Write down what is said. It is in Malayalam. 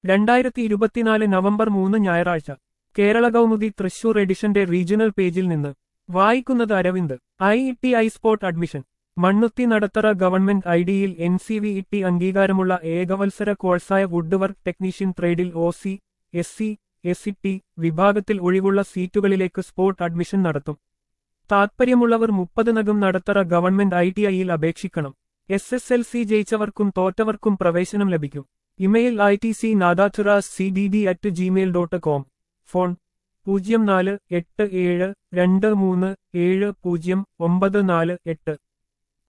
രണ്ടായിരത്തി ഇരുപത്തിനാല് നവംബർ മൂന്ന് ഞായറാഴ്ച കേരള കൗമുദി തൃശൂർ എഡിഷന്റെ റീജിയണൽ പേജിൽ നിന്ന് വായിക്കുന്നത് Aravind I E T I spot admission Mannuthy Nadathara government I ഡിയിൽ N C V E T അംഗീകാരമുള്ള ഏകവത്സര കോഴ്സായ വുഡ് വർക്ക് ടെക്നീഷ്യൻ ട്രേഡിൽ O C S C S E T വിഭാഗത്തിൽ ഒഴിവുള്ള സീറ്റുകളിലേക്ക് സ്പോട്ട് അഡ്മിഷൻ നടത്തും താത്പര്യമുള്ളവർ മുപ്പതിനകം നടത്തറ ഗവൺമെന്റ് ഐ ടി ഐയിൽ അപേക്ഷിക്കണം എസ് എസ് എൽ സി ജയിച്ചവർക്കും തോറ്റവർക്കും പ്രവേശനം ലഭിക്കും ഇമെയിൽ ഐ ടി സി നാദാച്ചുറാസ് C D D at Gmail dot com phone പൂജ്യം നാല് എട്ട് ഏഴ് രണ്ട് മൂന്ന് ഏഴ് പൂജ്യം ഒമ്പത് നാല് എട്ട്